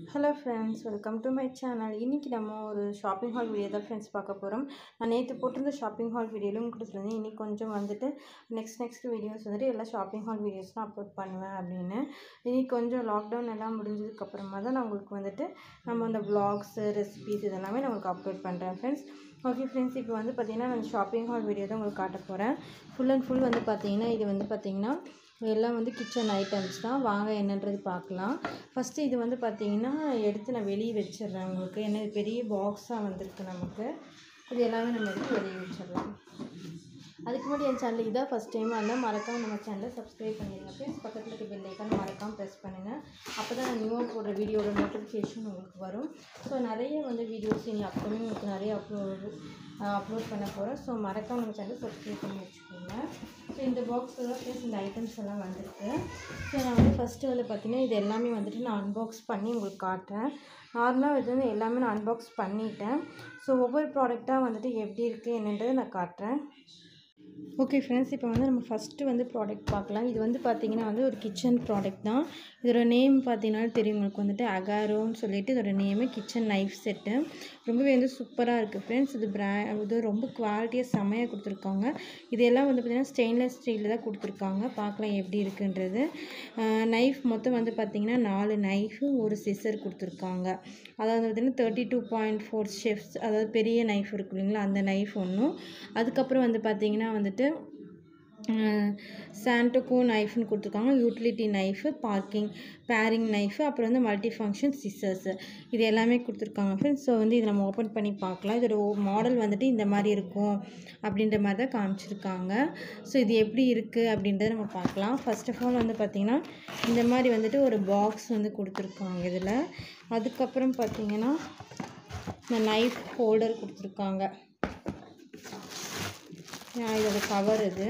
hello friends welcome to my channel இன்றைக்கி நம்ம ஒரு ஷாப்பிங் ஹால் வீடியோ தான் ஃப்ரெண்ட்ஸ் பார்க்க போகிறோம் நான் நேற்று போட்டிருந்த ஷாப்பிங் ஹால் வீடியோலும் கொடுத்துருந்தேன் இன்றைக்கி கொஞ்சம் வந்துட்டு நெக்ஸ்ட் நெக்ஸ்ட் வீடியோஸ் வந்துட்டு எல்லா ஷாப்பிங் ஹால் வீடியோஸ்லாம் அப்லோட் பண்ணுவேன் அப்படின்னு இன்றைக்கி கொஞ்சம் லாக்டவுன் எல்லாம் முடிஞ்சதுக்கப்புறமா தான் நான் உங்களுக்கு வந்துட்டு நம்ம அந்த vlogs ரெசிபீஸ் இதெல்லாமே நான் உங்களுக்கு அப்லோட் பண்ணுறேன் ஃப்ரெண்ட்ஸ் ஓகே ஃப்ரெண்ட்ஸ் இப்போ வந்து பார்த்தீங்கன்னா நான் ஷாப்பிங் ஹால் வீடியோ தான் உங்களுக்கு காட்ட போகிறேன் ஃபுல் அண்ட் ஃபுல் வந்து பார்த்தீங்கன்னா இது வந்து பார்த்தீங்கன்னா எல்லாம் வந்து கிச்சன் ஐட்டம்ஸ் தான் வாங்க என்னன்றது பார்க்கலாம் ஃபஸ்ட்டு இது வந்து பார்த்தீங்கன்னா எடுத்து நான் வெளியே வச்சிடுறேன் உங்களுக்கு ஏன்னா இது பெரிய பாக்ஸாக வந்திருக்கு நமக்கு இது எல்லாமே நம்ம எடுத்து வெளியே வச்சிடலாம் அதுக்கு முன்னாடி என் சேனல் இதான் ஃபஸ்ட் டைம் இருந்தால் மறக்காம நம்ம சேனலை சப்ஸ்கிரைப் பண்ணிடுங்க ஃப்ரெண்ட்ஸ் பக்கத்தில் இருக்க பெல் ஐக்கான மறக்காமல் ப்ரெஸ் பண்ணுங்கள் அப்போ தான் நான் நியூவாக போடுற வீடியோட நோட்டிஃபிகேஷன் உங்களுக்கு வரும் ஸோ நிறைய வந்து வீடியோஸ் இனி அப்கமிங் உங்களுக்கு நிறைய அப்லோட் அப்லோட் பண்ண போகிறேன் ஸோ மறக்காம நம்ம சேனலை சப்ஸ்கிரைப் பண்ணி வச்சுக்கோங்க ஸோ இந்த பாக்ஸில் தான் ஃப்ரெண்ட்ஸ் இந்த ஐட்டம்ஸ் எல்லாம் வந்திருக்கு ஸோ நான் வந்து ஃபஸ்ட்டு வந்து பார்த்திங்கன்னா இது எல்லாமே வந்துட்டு நான் அன்பாக்ஸ் பண்ணி உங்களுக்கு காட்டுறேன் நார்மலாக இது வந்து எல்லாமே நான் அன்பாக்ஸ் பண்ணிட்டேன் ஸோ ஒவ்வொரு ப்ராடக்டாக வந்துட்டு எப்படி இருக்குது என்னன்றதை நான் காட்டுறேன் ஓகே ஃப்ரெண்ட்ஸ் இப்போ வந்து நம்ம ஃபஸ்ட்டு வந்து ப்ராடக்ட் பார்க்கலாம் இது வந்து பார்த்திங்கன்னா வந்து ஒரு கிச்சன் ப்ராடக்ட் தான் இதோட நேம் பார்த்தீங்கன்னா தெரியும் உங்களுக்கு வந்துட்டு அகாரோன்னு சொல்லிட்டு இதோட நேமு கிச்சன் நைஃப் செட்டு ரொம்பவே வந்து சூப்பராக இருக்குது ஃப்ரெண்ட்ஸ் இது பிரா இது ரொம்ப குவாலிட்டியாக செமையாக கொடுத்துருக்காங்க இதெல்லாம் வந்து பார்த்திங்கன்னா ஸ்டெயின்லெஸ் ஸ்டீலில் தான் கொடுத்துருக்காங்க பார்க்கலாம் எப்படி இருக்குன்றது நைஃப் மொத்தம் வந்து பார்த்திங்கன்னா நாலு நைஃபு ஒரு சிசர் கொடுத்துருக்காங்க அதாவது பார்த்திங்கன்னா thirty two point four chef's அதாவது பெரிய நைஃப் இருக்கு இல்லைங்களா அந்த நைஃப் ஒன்றும் அதுக்கப்புறம் வந்து பார்த்திங்கன்னா வந்துட்டு சாண்டோக்கோ நைஃப்னு கொடுத்துருக்காங்க utility knife parking paring knife அப்புறம் வந்து மல்டி ஃபங்க்ஷன் சிசர்ஸு இது எல்லாமே கொடுத்துருக்காங்க ஃப்ரெண்ட்ஸ் ஸோ வந்து இதை நம்ம ஓப்பன் பண்ணி பார்க்கலாம் இதோட மாடல் வந்துட்டு இந்த மாதிரி இருக்கும் அப்படின்ற மாதிரி தான் காமிச்சிருக்காங்க ஸோ இது எப்படி இருக்குது அப்படின்றத நம்ம பார்க்கலாம் ஃபர்ஸ்ட் ஆஃப் ஆல் வந்து பார்த்திங்கன்னா இந்த மாதிரி வந்துட்டு ஒரு பாக்ஸ் வந்து கொடுத்துருக்காங்க இதில் அதுக்கப்புறம் பார்த்திங்கன்னா இந்த நைஃப் ஹோல்டர் கொடுத்துருக்காங்க இதோட கவர் இது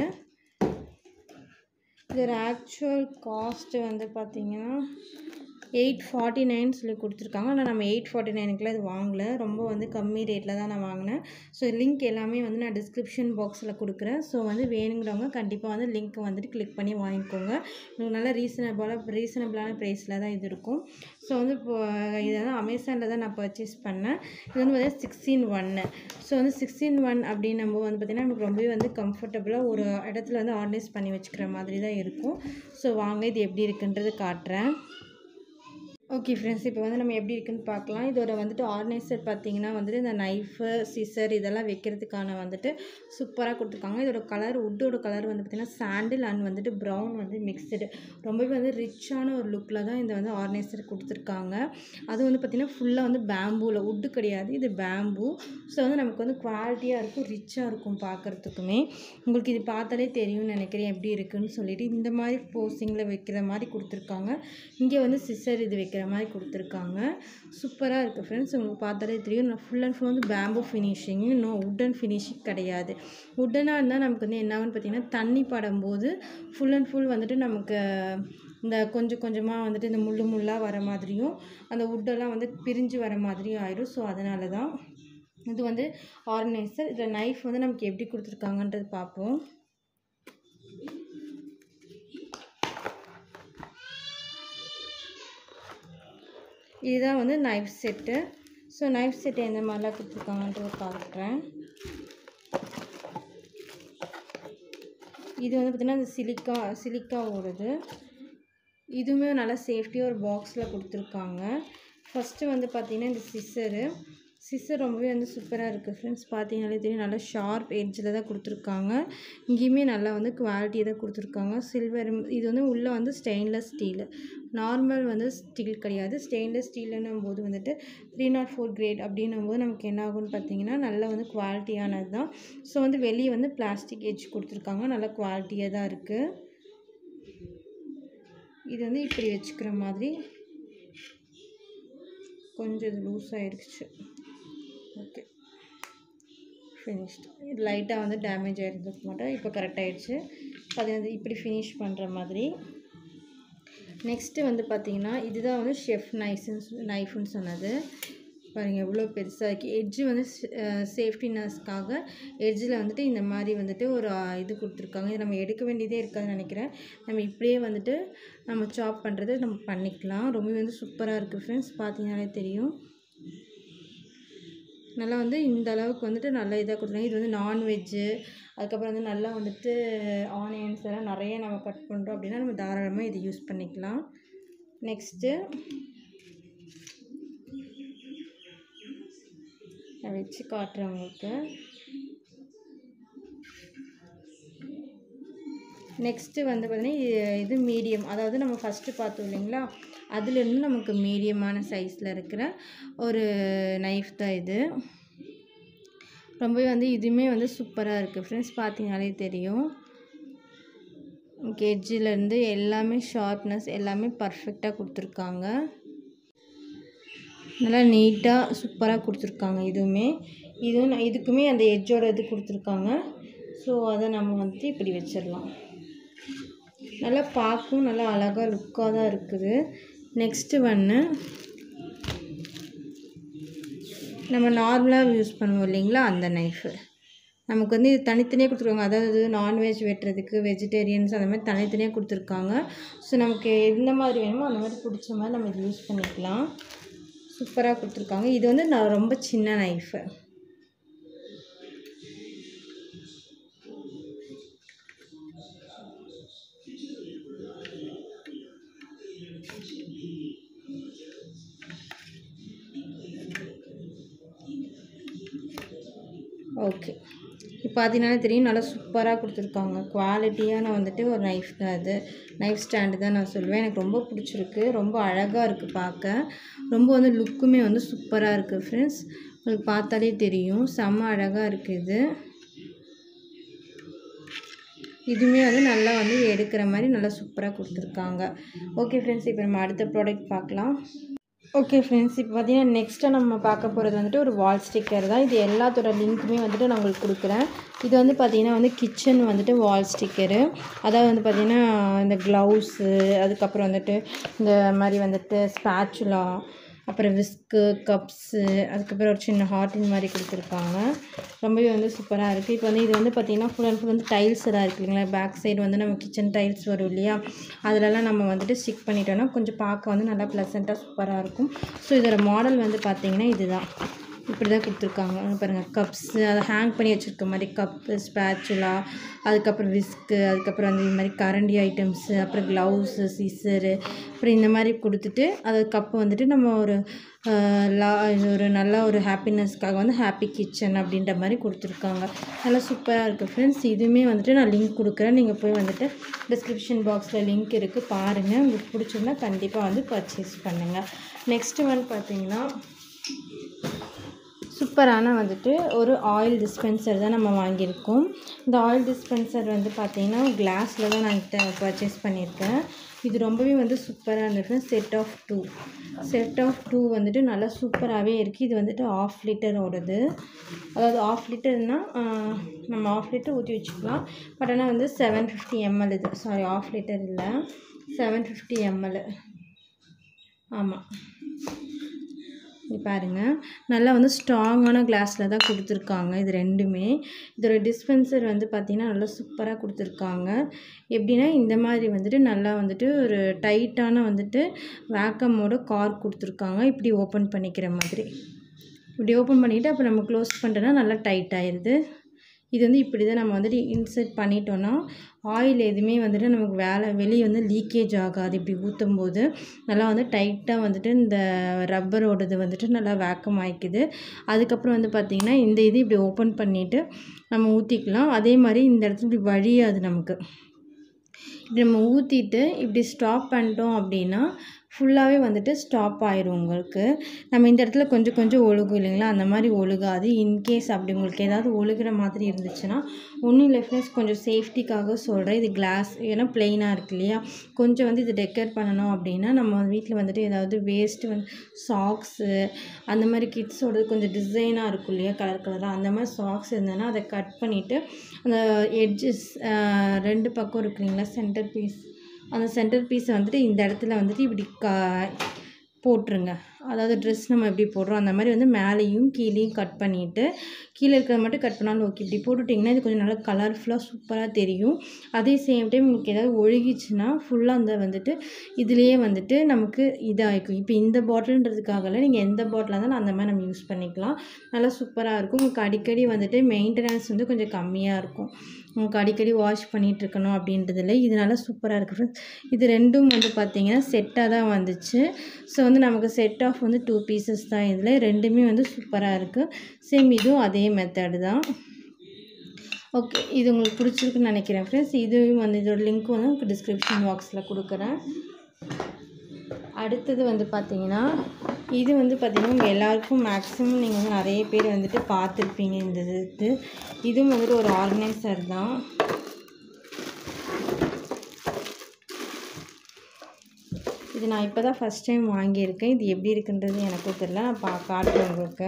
இதோட ஆக்சுவல் காஸ்ட்டு வந்து பார்த்திங்கன்னா எயிட் ஃபார்ட்டி நைன் சொல்லி கொடுத்துருக்காங்க ஆனால் நம்ம எயிட் ஃபார்ட்டி நைனுக்குலாம் இது வாங்கலை ரொம்ப வந்து கம்மி ரேட்டில் தான் நான் வாங்கினேன் ஸோ லிங்க் எல்லாமே வந்து நான் டிஸ்கிரிப்ஷன் பாக்ஸில் கொடுக்குறேன் ஸோ வந்து வேணுங்கிறவங்க கண்டிப்பாக வந்து லிங்க் வந்துட்டு கிளிக் பண்ணி வாங்கிக்கோங்க உங்களுக்கு நல்ல ரீசனபிளாக ரீசனபிளான ப்ரைஸில் தான் இது இருக்கும் ஸோ வந்து இப்போ இதை வந்து அமேசானில் தான் நான் பர்ச்சேஸ் பண்ணேன் இது வந்து பார்த்தீங்கன்னா சிக்ஸ்டீன் ஒன்று ஸோ வந்து சிக்ஸ்டீன் ஒன் அப்படின்னும் போது வந்து பார்த்திங்கன்னா நமக்கு ரொம்பவே வந்து கம்ஃபர்டபுளாக ஒரு இடத்துல வந்து ஆர்கனைஸ் பண்ணி வச்சுக்கிற மாதிரி தான் இருக்கும் ஸோ வாங்க இது எப்படி இருக்குன்றது காட்டுறேன் ஓகே ஃப்ரெண்ட்ஸ் இப்போ வந்து நம்ம எப்படி இருக்குன்னு பார்க்கலாம் இதோட வந்துட்டு ஆர்கனைசர் பார்த்தீங்கன்னா வந்துட்டு இந்த நைஃபு சிசர் இதெல்லாம் வைக்கிறதுக்கான வந்துட்டு சூப்பராக கொடுத்துருக்காங்க இதோட கலர் உட்டோட கலர் வந்து பார்த்திங்கன்னா சாண்டில் அண்ட் வந்துட்டு ப்ரௌன் வந்து மிக்சடு ரொம்பவே வந்து ரிச்சான ஒரு லுக்கில் தான் இந்த வந்து ஆர்கனைசர் கொடுத்துருக்காங்க அது வந்து பார்த்திங்கன்னா ஃபுல்லாக வந்து பேம்பூவில் உட்டு கிடையாது இது பேம்பூ ஸோ வந்து நமக்கு வந்து குவாலிட்டியாக இருக்கும் ரிச்சாக இருக்கும் பார்க்குறதுக்குமே உங்களுக்கு இது பார்த்தாலே தெரியும்னு நினைக்கிறேன் எப்படி இருக்குன்னு சொல்லிட்டு இந்த மாதிரி போஸ்டிங்கில் வைக்கிற மாதிரி கொடுத்துருக்காங்க இங்கே வந்து சிசர் இது வைக்கிற மாதிரி கொடுத்துருக்காங்க சூப்பராக இருக்குது ஃப்ரெண்ட்ஸ் உங்களுக்கு பார்த்தாலே தெரியும் நான் ஃபுல் அண்ட் ஃபுல் வந்து பேம்பு ஃபினிஷிங் இன்னும் உட்டன் ஃபினிஷிங் கிடையாது உட்டனாக இருந்தால் நமக்கு வந்து என்ன ஆகுன்னு பார்த்தீங்கன்னா தண்ணி படும்போது ஃபுல் அண்ட் ஃபுல் வந்துட்டு நமக்கு இந்த கொஞ்சம் கொஞ்சமாக வந்துட்டு இந்த முள்ளு முள்ளாக வர மாதிரியும் அந்த உட்டெல்லாம் வந்து பிரிஞ்சு வர மாதிரியும் ஆயிடும் ஸோ அதனால தான் இது வந்து ஆர்கனைசர் இதில் நைஃப் வந்து நமக்கு எப்படி கொடுத்துருக்காங்கன்றது பார்ப்போம் இதுதான் வந்து knife set so knife set எந்த மாதிரிலாம் கொடுத்துருக்காங்கன்றத பார்க்குறேன் இது வந்து பார்த்திங்கன்னா இந்த சிலிக்கா சிலிக்கா ஓடுது இதுவுமே நல்லா சேஃப்டியாக ஒரு பாக்ஸில் கொடுத்துருக்காங்க ஃபஸ்ட்டு வந்து பார்த்திங்கன்னா இந்த சிஸ்ஸரு சிஸ்ஸர் ரொம்பவே வந்து சூப்பராக இருக்குது ஃப்ரெண்ட்ஸ் பார்த்தீங்கனாலே தெரியும் நல்லா ஷார்ப் எட்ஜில் தான் கொடுத்துருக்காங்க இங்கேயுமே நல்லா வந்து குவாலிட்டி தான் கொடுத்துருக்காங்க சில்வர் இது வந்து உள்ளே வந்து ஸ்டெயின்லெஸ் ஸ்டீலு நார்மல் வந்து ஸ்டீல் கிடையாது ஸ்டெயின்லெஸ் ஸ்டீலுன்னும் போது வந்துட்டு த்ரீ நாட் ஃபோர் கிரேட் அப்படின்னும் போது நமக்கு என்ன ஆகும்னு பார்த்தீங்கன்னா நல்லா வந்து குவாலிட்டியானது தான் ஸோ வந்து வெளியே வந்து பிளாஸ்டிக் எட்ஜ் கொடுத்துருக்காங்க நல்லா குவாலிட்டியாக தான் இருக்குது இது வந்து இப்படி வச்சுக்கிற மாதிரி கொஞ்சம் இது லூஸ் ஆகிடுச்சு ஓகே ஃபினிஷ்டு இது லைட்டாக வந்து டேமேஜ் ஆகிருந்துக்க மாட்டோம் இப்போ கரெக்ட் ஆகிடுச்சு அது வந்து இப்படி ஃபினிஷ் பண்ணுற மாதிரி நெக்ஸ்ட்டு வந்து பார்த்திங்கன்னா இதுதான் வந்து ஷெஃப் நைஃப்னு நைஃப்னு சொன்னது பாருங்கள் எவ்வளோ பெருசாக இருக்குது எட்ஜு வந்து சேஃப்டினஸ்க்காக எட்ஜில் வந்துட்டு இந்த மாதிரி வந்துட்டு ஒரு ஆ, இது கொடுத்துருக்காங்க இது நம்ம எடுக்க வேண்டியதே இருக்காதுன்னு நினைக்கிறேன் நம்ம இப்படியே வந்துட்டு நம்ம சாப் பண்ணுறது நம்ம பண்ணிக்கலாம் ரொம்பவே வந்து சூப்பராக இருக்குது ஃப்ரெண்ட்ஸ் பார்த்தீங்கனாலே தெரியும் நல்லா வந்து இந்த அளவுக்கு வந்துட்டு நல்லா இதாக கொடுத்துருக்காங்க இது வந்து நான்வெஜ்ஜு அதுக்கப்புறம் வந்து நல்லா வந்துட்டு ஆனியன்ஸ் எல்லாம் நிறைய நம்ம கட் பண்ணுறோம் அப்படின்னா நம்ம தாராளமாக இது யூஸ் பண்ணிக்கலாம் நெக்ஸ்ட்டு நான் வச்சு காட்டுறேன் உங்களுக்கு நெக்ஸ்ட்டு வந்து பார்த்தீங்கன்னா இது- இது மீடியம் அதாவது நம்ம ஃபஸ்ட்டு பார்த்தோம் இல்லைங்களா அதுலேருந்து நமக்கு மீடியமான சைஸில் இருக்கிற ஒரு நைஃப் தான் இது ரொம்பவே வந்து இதுவுமே வந்து சூப்பராக இருக்குது ஃப்ரெண்ட்ஸ் பார்த்தீங்கனாலே தெரியும் கெஜ்ஜிலேருந்து எல்லாமே ஷார்ப்னஸ் எல்லாமே பர்ஃபெக்டாக கொடுத்துருக்காங்க நல்லா நீட்டாக சூப்பராக கொடுத்துருக்காங்க இதுவுமே இதுவும் நான் இதுக்குமே அந்த எட்ஜோட இது கொடுத்துருக்காங்க ஸோ அதை நம்ம வந்துட்டு இப்படி வச்சிடலாம் நல்லா பார்க்கவும் நல்லா அழகாக லுக்காக தான் இருக்குது நெக்ஸ்ட்டு ஒன்று நம்ம நார்மலாக யூஸ் பண்ணுவோம் இல்லைங்களா அந்த நைஃபு நமக்கு வந்து இது தனித்தனியாக கொடுத்துருக்காங்க அதாவது நான்வெஜ் வெட்டுறதுக்கு வெஜிடேரியன்ஸ் அந்த மாதிரி தனித்தனியாக கொடுத்துருக்காங்க ஸோ நமக்கு எந்த மாதிரி வேணுமோ அந்த மாதிரி பிடிச்ச மாதிரி நம்ம இது யூஸ் பண்ணிக்கலாம் சூப்பராக கொடுத்துருக்காங்க இது வந்து நான் ரொம்ப சின்ன நைஃபு ஓகே இப்போ பார்த்தீங்கன்னா தெரியும் நல்லா சூப்பராக கொடுத்துருக்காங்க குவாலிட்டியான வந்துட்டு ஒரு நைஃப் தான் அது நைஃப் ஸ்டாண்டு தான் நான் சொல்லுவேன் எனக்கு ரொம்ப பிடிச்சிருக்கு ரொம்ப அழகாக இருக்குது பார்க்க ரொம்ப வந்து லுக்குமே வந்து சூப்பராக இருக்குது ஃப்ரெண்ட்ஸ் உங்களுக்கு பார்த்தாலே தெரியும் செம்ம அழகாக இருக்குது இது இதுவுமே வந்து நல்லா வந்து எடுக்கிற மாதிரி நல்லா சூப்பராக கொடுத்துருக்காங்க ஓகே ஃப்ரெண்ட்ஸ் இப்போ நம்ம அடுத்த ப்ராடக்ட் பார்க்கலாம் ஓகே ஃப்ரெண்ட்ஸ் இப்போ பார்த்தீங்கன்னா நெக்ஸ்ட்டாக நம்ம பார்க்க போகிறது வந்துட்டு ஒரு வால் ஸ்டிக்கர் தான் இது எல்லாத்தோட லிங்க்குமே வந்துட்டு நான் உங்களுக்கு கொடுக்குறேன் இது வந்து பார்த்திங்கன்னா வந்து கிச்சன் வந்துட்டு வால் ஸ்டிக்கரு அதாவது வந்து பார்த்திங்கன்னா இந்த க்ளவுஸு அதுக்கப்புறம் வந்துட்டு இந்த மாதிரி வந்துட்டு ஸ்பேச்சுலா அப்புறம் விஸ்கு கப்ஸு அதுக்கப்புறம் ஒரு சின்ன ஹார்டின் மாதிரி கொடுத்துருக்காங்க ரொம்பவே வந்து சூப்பராக இருக்குது இப்போ வந்து இது வந்து பார்த்திங்கன்னா ஃபுல் அண்ட் ஃபுல் வந்து டைல்ஸ் எல்லாம் இருக்குது இல்லைங்களா பேக் சைடு வந்து நம்ம கிச்சன் டைல்ஸ் வரும் இல்லையா அதிலலாம் நம்ம வந்துட்டு ஸ்டிக் பண்ணிட்டோம்னா கொஞ்சம் பார்க்க வந்து நல்லா ப்ளசண்ட்டாக சூப்பராக இருக்கும் ஸோ இதோட மாடல் வந்து பார்த்திங்கன்னா இதுதான் இப்படி தான் கொடுத்துருக்காங்க அங்க பாருங்கள் கப்ஸு அதை ஹேங் பண்ணி வச்சுருக்க மாதிரி கப்பு ஸ்பேச்சுலா அதுக்கப்புறம் விஸ்க்கு அதுக்கப்புறம் வந்து இந்த மாதிரி கரண்டி ஐட்டம்ஸு அப்புறம் க்ளவுஸு சிசரு அப்புறம் இந்த மாதிரி கொடுத்துட்டு அது கப்பு வந்துட்டு நம்ம ஒரு ஆஹ், லா இது ஒரு நல்ல ஒரு ஹாப்பினஸ்க்காக வந்து ஹாப்பி கிச்சன் அப்படின்ற மாதிரி கொடுத்துருக்காங்க நல்லா சூப்பராக இருக்குது ஃப்ரெண்ட்ஸ் இதுவுமே வந்துட்டு நான் லிங்க் கொடுக்குறேன் நீங்கள் போய் வந்துட்டு டிஸ்கிரிப்ஷன் பாக்ஸில் லிங்க் இருக்குது பாருங்கள் உங்களுக்கு பிடிச்சிருந்தா கண்டிப்பாக வந்து பர்ச்சேஸ் பண்ணுங்கள் நெக்ஸ்ட்டு வந்து பார்த்தீங்கன்னா சூப்பரான வந்துட்டு ஒரு ஆயில் டிஸ்பென்சர் தான் நம்ம வாங்கியிருக்கோம் இந்த ஆயில் டிஸ்பென்சர் வந்து பார்த்திங்கன்னா கிளாஸில் தான் நான் பர்ச்சேஸ் பண்ணியிருக்கேன் இது ரொம்பவே வந்து சூப்பராக இருந்துச்சு set of two set of two வந்துட்டு நல்லா சூப்பராகவே இருக்குது இது வந்துட்டு ஆஃப் லிட்டரோடது அதாவது ஆஃப் லிட்டர்னால் நம்ம ஆஃப் லிட்டர் ஊற்றி வச்சுக்கலாம் பட் ஆனால் வந்து செவன் ஃபிஃப்டி எம்எல் இது சாரி ஆஃப் லிட்டர் இல்லை செவன் ஃபிஃப்டி எம்எல் ஆமாம் இது பாருங்கள் நல்லா வந்து ஸ்ட்ராங்கான கிளாஸில் தான் கொடுத்துருக்காங்க இது ரெண்டுமே இதோட டிஸ்பென்சர் வந்து பார்த்திங்கன்னா நல்லா சூப்பராக கொடுத்துருக்காங்க எப்படின்னா இந்த மாதிரி வந்துட்டு நல்லா வந்துட்டு ஒரு டைட்டான வந்துட்டு வேக்கமோட கார் கொடுத்துருக்காங்க இப்படி ஓப்பன் பண்ணிக்கிற மாதிரி இப்படி ஓப்பன் பண்ணிவிட்டு அப்போ நம்ம க்ளோஸ் பண்ணுறோன்னா நல்லா டைட் ஆயிடுது இது வந்து இப்படி தான் நம்ம வந்துட்டு இன்சர்ட் பண்ணிட்டோன்னா ஆயில் எதுவுமே வந்துட்டு நமக்கு வேலை வெளியே வந்து லீக்கேஜ் ஆகாது இப்படி ஊற்றும் போது நல்லா வந்து டைட்டாக வந்துட்டு இந்த ரப்பரோடது வந்துட்டு நல்லா வேக்கம் ஆயிக்குது அதுக்கப்புறம் வந்து பார்த்திங்கன்னா இந்த இது இப்படி ஓப்பன் பண்ணிவிட்டு நம்ம ஊற்றிக்கலாம் அதே மாதிரி இந்த இடத்துல இப்படி வழியாது நமக்கு இப்படி நம்ம ஊற்றிட்டு இப்படி ஸ்டாப் பண்ணிட்டோம் அப்படின்னா ஃபுல்லாகவே வந்துட்டு ஸ்டாப் ஆயிரும் உங்களுக்கு நம்ம இந்த இடத்துல கொஞ்சம் கொஞ்சம் ஒழுகும் இல்லைங்களா அந்த மாதிரி ஒழுகாது இன்கேஸ் அப்படி உங்களுக்கு ஏதாவது ஒழுகுற மாதிரி இருந்துச்சுன்னா ஒன்றும் இல்லை ஃப்ரெண்ட்ஸ் கொஞ்சம் சேஃப்டிக்காக சொல்கிறேன் இது கிளாஸ் ஏன்னா பிளெயினாக இருக்கு இல்லையா கொஞ்சம் வந்து இது டெக்கர் பண்ணணும் அப்படின்னா நம்ம வீட்டில் வந்துட்டு ஏதாவது வேஸ்ட்டு வந்து சாக்ஸு அந்த மாதிரி கிட்ஸோடது கொஞ்சம் டிசைனாக இருக்கும் இல்லையா கலர் கலராக அந்த மாதிரி சாக்ஸ் இருந்ததுன்னா அதை கட் பண்ணிவிட்டு அந்த எட்ஜஸ் ரெண்டு பக்கம் இருக்கு இல்லைங்களா சென்டர் பீஸ் அந்த சென்டர் பீஸை வந்துட்டு இந்த இடத்துல வந்துட்டு இப்படி கா போட்டுருங்க அதாவது ட்ரெஸ் நம்ம எப்படி போடுறோம் அந்த மாதிரி வந்து மேலேயும் கீழேயும் கட் பண்ணிவிட்டு கீழே இருக்கிறத மட்டும் கட் பண்ணாலும் ஓகே இப்படி போட்டுட்டிங்கன்னா இது கொஞ்சம் நல்லா கலர்ஃபுல்லாக சூப்பராக தெரியும் அதே சேம் டைம் உங்களுக்கு ஏதாவது ஒழுகிச்சுன்னா ஃபுல்லாக அந்த வந்துட்டு இதுலேயே வந்துட்டு நமக்கு இதாகிக்கும் இப்போ இந்த பாட்டில்ன்றதுக்காகல நீங்கள் எந்த பாட்டிலாக இருந்தாலும் அந்த மாதிரி நம்ம யூஸ் பண்ணிக்கலாம் நல்லா சூப்பராக இருக்கும் உங்களுக்கு அடிக்கடி வந்துட்டு மெயின்டெனன்ஸ் வந்து கொஞ்சம் கம்மியாக இருக்கும் உங்களுக்கு அடிக்கடி வாஷ் பண்ணிகிட்டு இருக்கணும் அப்படின்றதில்ல இது நல்லா சூப்பராக இருக்குது ஃப்ரெண்ட்ஸ் இது ரெண்டும் வந்து பார்த்திங்கன்னா செட்டாக தான் வந்துச்சு ஸோ வந்து நமக்கு செட் ஆஃப் வந்து டூ பீசஸ் தான் இதில் ரெண்டுமே வந்து சூப்பராக இருக்குது சேம் இதுவும் அதே மெத்தடு தான் ஓகே இது உங்களுக்கு பிடிச்சிருக்குன்னு நினைக்கிறேன் ஃப்ரெண்ட்ஸ் இதுவும் வந்து இதோட லிங்க் வந்து உங்களுக்கு டிஸ்கிரிப்ஷன் பாக்ஸில் கொடுக்குறேன் அடுத்தது வந்து பார்த்தீங்கன்னா இது வந்து பார்த்திங்கன்னா உங்கள் எல்லாருக்கும் மேக்ஸிமம் நீங்கள் வந்து நிறைய பேர் வந்துட்டு பார்த்துருப்பீங்க இந்த இது இதுவும் வந்துட்டு ஒரு ஆர்கனைசர் தான் இது நான் இப்போ தான் ஃபஸ்ட் டைம் வாங்கியிருக்கேன் இது எப்படி இருக்குன்றது எனக்கும் தெரியல நான் பா காட்டுறேன் உங்களுக்கு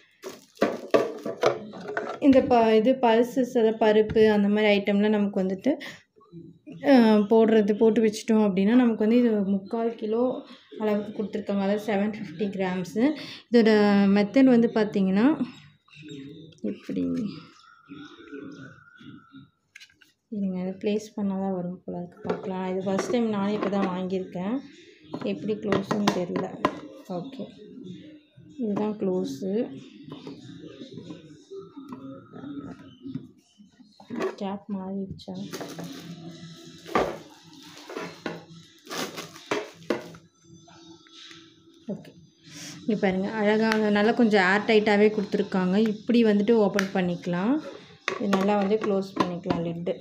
இந்த ப இது பல்சஸ் அதாவது பருப்பு அந்த மாதிரி ஐட்டம்லாம் நமக்கு வந்துட்டு போடுறது போட்டு வச்சிட்டோம் அப்படின்னா நமக்கு வந்து இது முக்கால் கிலோ அளவுக்கு கொடுத்துருக்காங்க அதாவது செவன் ஃபிஃப்டி கிராம்ஸு இதோட மெத்தட் வந்து பார்த்திங்கன்னா இப்படி இருங்க அதை ப்ளேஸ் பண்ணால் தான் வரும் போல இருக்கு பார்க்கலாம் இது ஃபஸ்ட் டைம் நானே இப்போ தான் வாங்கியிருக்கேன் எப்படி க்ளோஸுன்னு தெரில ஓகே இதுதான் க்ளோஸு கேப் மாறிடுச்சா ஓகே இங்கே பாருங்கள் அழகாக நல்லா கொஞ்சம் ஏர் டைட்டாகவே கொடுத்துருக்காங்க இப்படி வந்துட்டு ஓப்பன் பண்ணிக்கலாம் இது நல்லா வந்து க்ளோஸ் பண்ணிக்கலாம் லிட்டு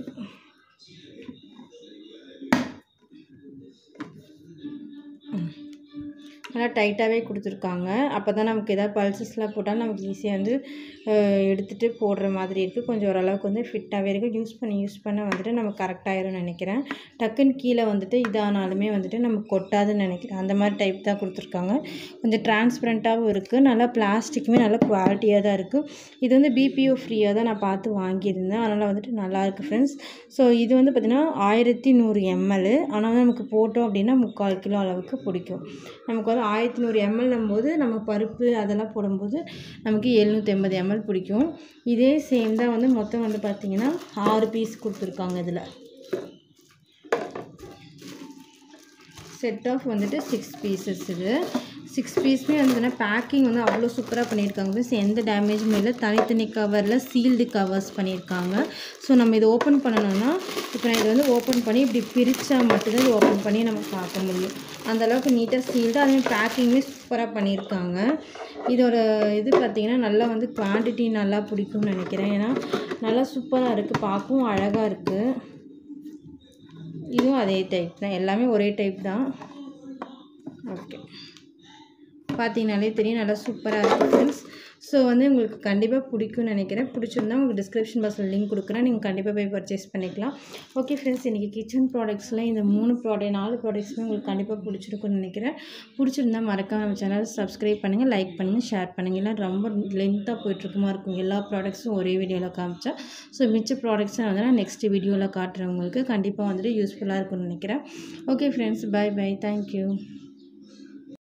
நல்லா டைட்டாகவே கொடுத்துருக்காங்க அப்போ தான் நமக்கு எதாவது பல்சஸ்லாம் போட்டால் நமக்கு ஈஸியாக வந்து எடுத்துகிட்டு போடுற மாதிரி இருக்குது கொஞ்சம் ஓரளவுக்கு வந்து ஃபிட்டாகவே இருக்குது யூஸ் பண்ணி யூஸ் பண்ண வந்துட்டு நமக்கு கரெக்டாகிரும்னு நினைக்கிறேன் டக்குன்னு கீழே வந்துட்டு இதானாலுமே வந்துட்டு நமக்கு கொட்டாதுன்னு நினைக்கிறேன் அந்த மாதிரி டைப் தான் கொடுத்துருக்காங்க கொஞ்சம் டிரான்ஸ்பரண்ட்டாகவும் இருக்குது நல்லா பிளாஸ்டிக்குமே நல்லா குவாலிட்டியாக தான் இருக்குது இது வந்து பிபிஓ ஃப்ரீயாக தான் நான் பார்த்து வாங்கியிருந்தேன் அதனால் வந்துட்டு நல்லாயிருக்கு ஃப்ரெண்ட்ஸ் ஸோ இது வந்து பார்த்திங்கன்னா ஆயிரத்தி நூறு எம்எல் ஆனால் வந்து நமக்கு போட்டோம் அப்படின்னா முக்கால் கிலோ அளவுக்கு பிடிக்கும் நமக்கு வந்து ஆயிரத்தி நூறு எம்எல்னும் போது நம்ம பருப்பு அதெல்லாம் போடும்போது நமக்கு எழுநூற்றி எண்பது எம்எல் பிடிக்கும் இதே சேம் தான் வந்து மொத்தம் வந்து பார்த்திங்கன்னா ஆறு பீஸ் கொடுத்துருக்காங்க இதில் செட் ஆஃப் வந்துட்டு சிக்ஸ் பீசஸ் இது சிக்ஸ் பீஸுமே வந்து பேக்கிங் வந்து அவ்வளோ சூப்பராக பண்ணியிருக்காங்க மீன்ஸ் எந்த டேமேஜுமே இல்லை தனித்தனி கவரில் சீல்டு கவர்ஸ் பண்ணியிருக்காங்க ஸோ நம்ம இதை ஓப்பன் பண்ணணும்னா இப்போ நான் இதை வந்து ஓப்பன் பண்ணி இப்படி பிரித்தா மட்டும்தான் இது ஓப்பன் பண்ணி நம்ம பார்க்க முடியும் அந்தளவுக்கு நீட்டாக சீல்டு அதே பேக்கிங்குமே சூப்பராக பண்ணியிருக்காங்க இதோட இது பார்த்திங்கன்னா நல்லா வந்து குவான்டிட்டி நல்லா பிடிக்கும்னு நினைக்கிறேன் ஏன்னா நல்லா சூப்பராக இருக்குது பார்க்கவும் அழகாக இருக்குது இதுவும் அதே டைப் தான் எல்லாமே ஒரே டைப் தான் ஓகே பார்த்தீங்கனாலே தெரியும் நல்லா சூப்பராக இருக்குது ஃப்ரெண்ட்ஸ் ஸோ வந்து உங்களுக்கு கண்டிப்பாக பிடிக்கும்னு நினைக்கிறேன் பிடிச்சிருந்தா உங்களுக்கு டிஸ்கிரிப்ஷன் பாக்ஸில் லிங்க் கொடுக்குறேன் நீங்கள் கண்டிப்பாக போய் பர்ச்சேஸ் பண்ணிக்கலாம் ஓகே ஃப்ரெண்ட்ஸ் இன்றைக்கி கிச்சன் ப்ராடக்ட்ஸில் இந்த மூணு ப்ராடக்ட் நாலு ப்ராடக்ட்ஸுமே உங்களுக்கு கண்டிப்பாக பிடிச்சிருக்கும்னு நினைக்கிறேன் பிடிச்சிருந்தா மறக்காம நம்ம சேனலை சப்ஸ்கிரைப் பண்ணுங்கள் லைக் பண்ணுங்கள் ஷேர் பண்ணுங்கள் இல்லை ரொம்ப லென்த்தாக போயிட்டுருக்குமா இருக்கும் எல்லா ப்ராடக்ட்ஸும் ஒரே வீடியோவில் காமிச்சா ஸோ மிச்ச ப்ராடக்ட்ஸை வந்து நான் நெக்ஸ்ட் வீடியோவில் காட்டுறேன் உங்களுக்கு கண்டிப்பாக வந்துட்டு யூஸ்ஃபுல்லாக இருக்கும்னு நினைக்கிறேன் okay friends bye bye thank you